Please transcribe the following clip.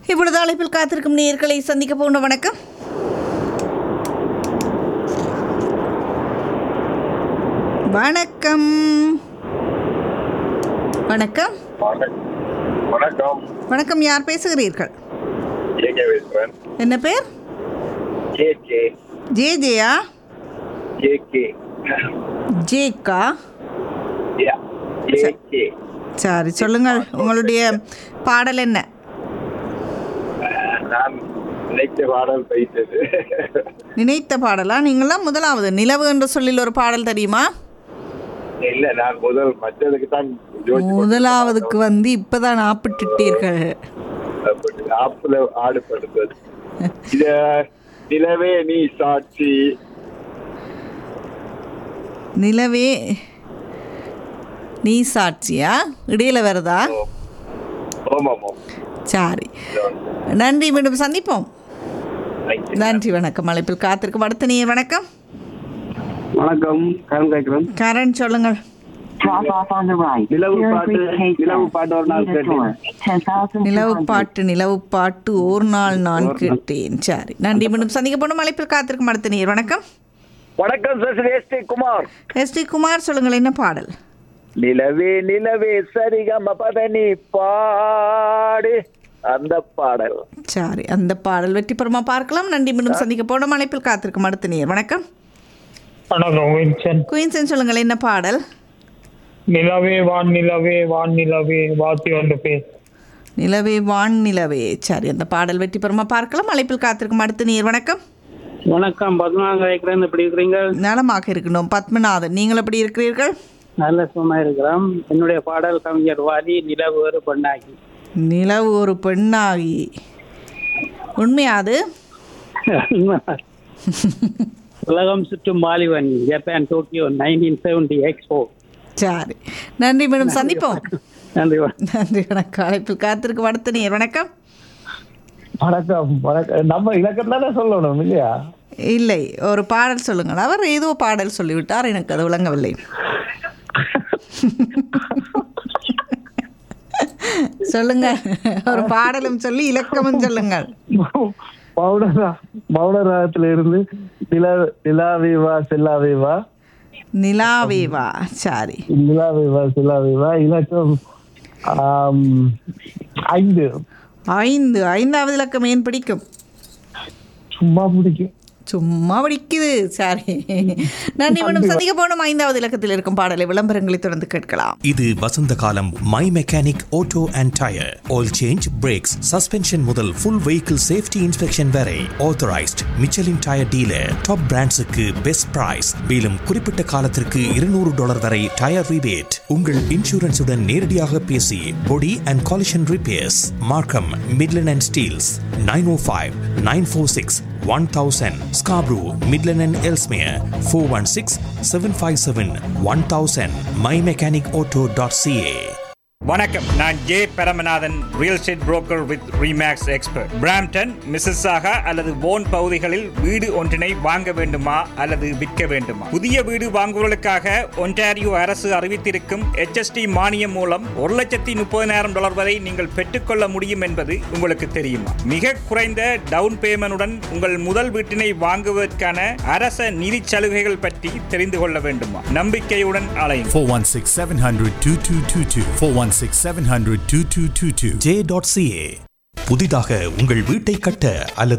இப்பொழுது அழைப்பில் காத்திருக்கும் நேர்களை சந்திக்க போன வணக்கம் வணக்கம் வணக்கம் வணக்கம் வணக்கம் யார் பேசுகிறீர்கள் ஏகே பேசுறேன் என்ன பேர் K K J Jaya K K ஜேக்கா கே கே சரி சொல்லுங்கள் உங்களுடைய பாடல் என்ன நான் நினைத்த பாடல் வைத்தது நினைத்த பாடலா நீங்களாம் முதலாவது நிலவு என்று சொல்லில் ஒரு பாடல் தெரியுமா இல்ல நான் முதல் மற்றதுக்கு தான் யோசிச்சு முதலாவதுக்கு வந்து இப்பதான் ஆப்பிட்டுட்டீர்கள் கொண்டிருந்தேன். ஆப்புல ஆடுபடுத்தது இத நிலவே நீ சாட்சி நிலவே நீ சாட்சியா இடையில வருதா ஓமாமோ சரி நன்றி மீண்டும் சந்திப்போம் நன்றி வணக்கம் அழைப்பில் காத்திருக்கும் அடுத்த நீர் வணக்கம் வணக்கம் கரண் கேட்கிறேன் கரண் சொல்லுங்கள் Drop off on the right. நிலவு Here பாட்டு, is Case நிலவு பாட்டு ஒரு நாள் Lead a tour. கேட்டேன். 10,000 நிலவு பாட்டு நிலவு பாட்டு ஒரு நாள் நான் கேட்டேன் சரி நன்றி மீண்டும் சந்திக்க போனோம் அழைப்பில் காத்திருக்கும் அடுத்த நீர் வணக்கம் வணக்கம் Sasi S D Kumar S D Kumar சொல்லுங்கள் என்ன பாடல் நிலவே நிலவே சரிகம பதனி பாடு அந்த பாடல் சரி அந்த பாடல் வெற்றிபெறமா பார்க்கலாம் நன்றி மீண்டும் சந்திக்க போனோம் அழைப்பில் காத்திருக்கும் அடுத்த நீர் வணக்கம் வணக்கம் வின்சன் குயின்சன் சொல்லுங்கள் என்ன பாடல் நிலவே வான் நிலவே வான் நிலவே வாத்தி வந்து பேர் நிலவே வான் நிலவே சரி அந்த பாடல் வெற்றி பெறுமா பார்க்கலாம் அழைப்பில் காத்திருக்கும் அடுத்த நீர் வணக்கம் வணக்கம் பத்மநாதன் கேட்கிறேன் எப்படி இருக்கிறீங்க நலமாக இருக்கணும் பத்மநாதன் நீங்கள் எப்படி இருக்கிறீர்கள் நல்ல சும்மா இருக்கிறோம் என்னுடைய பாடல் கவிஞர் வாலி நிலவு ஒரு பெண்ணாகி நிலவு ஒரு பெண்ணாகி உண்மையா அது Ulagam Sutrum Valiban Japan Tokyo nineteen seventy expo சரி நன்றி மேடம் சந்திப்போம் நன்றி வணக்கம். நன்றி வணக்கம் அழைப்பில் காத்திருக்கும் அடுத்த நீர் வணக்கம் வணக்கம் வணக்கம் நம்ம இலக்கம் தானே சொல்லணும் இல்லையா இல்லை ஒரு பாடல் சொல்லுங்கள் அவர் ஏதோ பாடல் சொல்லிவிட்டார் எனக்கு அது விளங்கவில்லை சொல்லுங்க ஒரு பாடலும் சொல்லி இலக்கமும் சொல்லுங்கள் மௌனரா மௌனராகத்துல இருந்து நிலா நிலாவே வா செல்லாவே வா நிலாவே வா சரி நிலாவே வா செல்லாவே வா இலக்கம் ஆம், ஐந்து ஐந்து ஐந்தாவது இலக்கம் ஏன் பிடிக்கும் சும்மா பிடிக்கும் சும்மா பிடிக்குது சரி நன்றி மேடம் சந்திக்க போனோம் ஐந்தாவது இலக்கத்தில் இருக்கும் பாடலை விளம்பரங்களை தொடர்ந்து கேட்கலாம் இது வசந்த காலம் my mechanic auto and tyre oil change brakes suspension முதல் ஃபுல் வெஹிக்கிள் சேஃப்டி இன்ஸ்பெக்ஷன் வரை authorised Michelin tyre dealer top பிராண்ட்ஸுக்கு பெஸ்ட் பிரைஸ் மேலும் குறிப்பிட்ட காலத்திற்கு இருநூறு டாலர் வரை டயர் ரிபேட் உங்கள் இன்சூரன்ஸுடன் நேரடியாக பேசி body and collision repairs Markham Midland and Steeles nine o five nine four six one thousand Scarborough Midland and Ellesmere four one six seven five seven one thousand my mechanic auto dot CA வணக்கம் நான் J Paramanathan real estate broker with Remax expert Brampton Mississauga அல்லது போன் பகுதிகளில் வீடு ஒன்றினை வாங்க வேண்டுமா அல்லது விற்க வேண்டுமா புதிய வீடு வாங்குவதற்காக ஒன்டாரியோ அரசு அறிவித்திருக்கும் HST மானியம் மூலம் ஒரு லட்சத்தி முப்பதினாயிரம் டாலர் வரை நீங்கள் பெற்றுக்கொள்ள முடியும் என்பது உங்களுக்கு தெரியுமா மிக குறைந்த டவுன் பேமெண்டுடன் உங்கள் முதல் வீட்டினை வாங்குவதற்கான அரச நிதி சலுகைகள் பற்றி தெரிந்து கொள்ள வேண்டுமா நம்பிக்கையுடன் அலையும் 416 700 2222. 416 700 2222. ஜே டாட் சிஏ புதிதாக உங்கள் வீட்டை கட்ட அல்லது